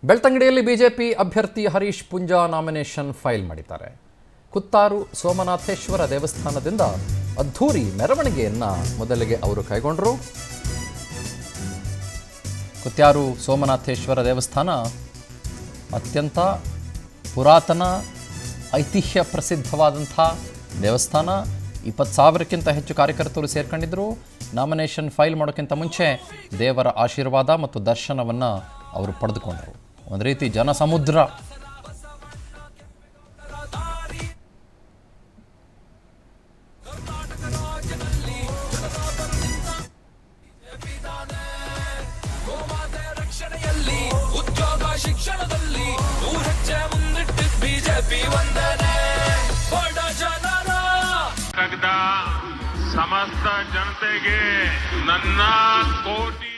ಬೆಳ್ತಂಗಡಿಯಲ್ಲಿ BJP ಅಭ್ಯರ್ಥಿ Harish Poonja nomination file ಮಾಡಿದ್ದಾರೆ ಕುತ್ತಾರು ಸೋಮನಾಥೇಶ್ವರ ದೇವಸ್ಥಾನದಿಂದ ಅದ್ಧೂರಿ ಮೆರವಣಿಗೆಯನ್ನ ಮೊದಲಿಗೆ ಅವರು ಕೈಗೊಂಡರು ಕುತ್ಯಾರು ಸೋಮನಾಥೇಶ್ವರ ದೇವಸ್ಥಾನ ಅತ್ಯಂತ ಪುರಾತನ ಐತಿಹ್ಯ ಪ್ರಸಿದ್ಧವಾದಂಥ ದೇವಸ್ಥಾನ ಇಪ್ಪತ್ತು ಸಾವಿರಕ್ಕಿಂತ ಹೆಚ್ಚು ಕಾರ್ಯಕರ್ತರು ಸೇರ್ಕೊಂಡಿದ್ದರು ನಾಮಿನೇಷನ್ ಫೈಲ್ ಮಾಡೋಕ್ಕಿಂತ ಮುಂಚೆ ದೇವರ ಆಶೀರ್ವಾದ ಮತ್ತು ದರ್ಶನವನ್ನು ಅವರು ಪಡೆದುಕೊಂಡರು ಒಂದು ರೀತಿ ಜನಸಮುದ್ರ ರಕ್ಷಣೆಯಲ್ಲಿ ಉದ್ಯೋಗ ಶಿಕ್ಷಣದಲ್ಲಿ ನೂರು ಹೆಜ್ಜೆ ಮುಂದಿಟ್ಟು ಬಿಜೆಪಿ ವಂದನೆ ಬಡ ಜನರ ತೆಗೆದ ಸಮಸ್ತ ಜನತೆಗೆ ನನ್ನ ಕೋಟಿ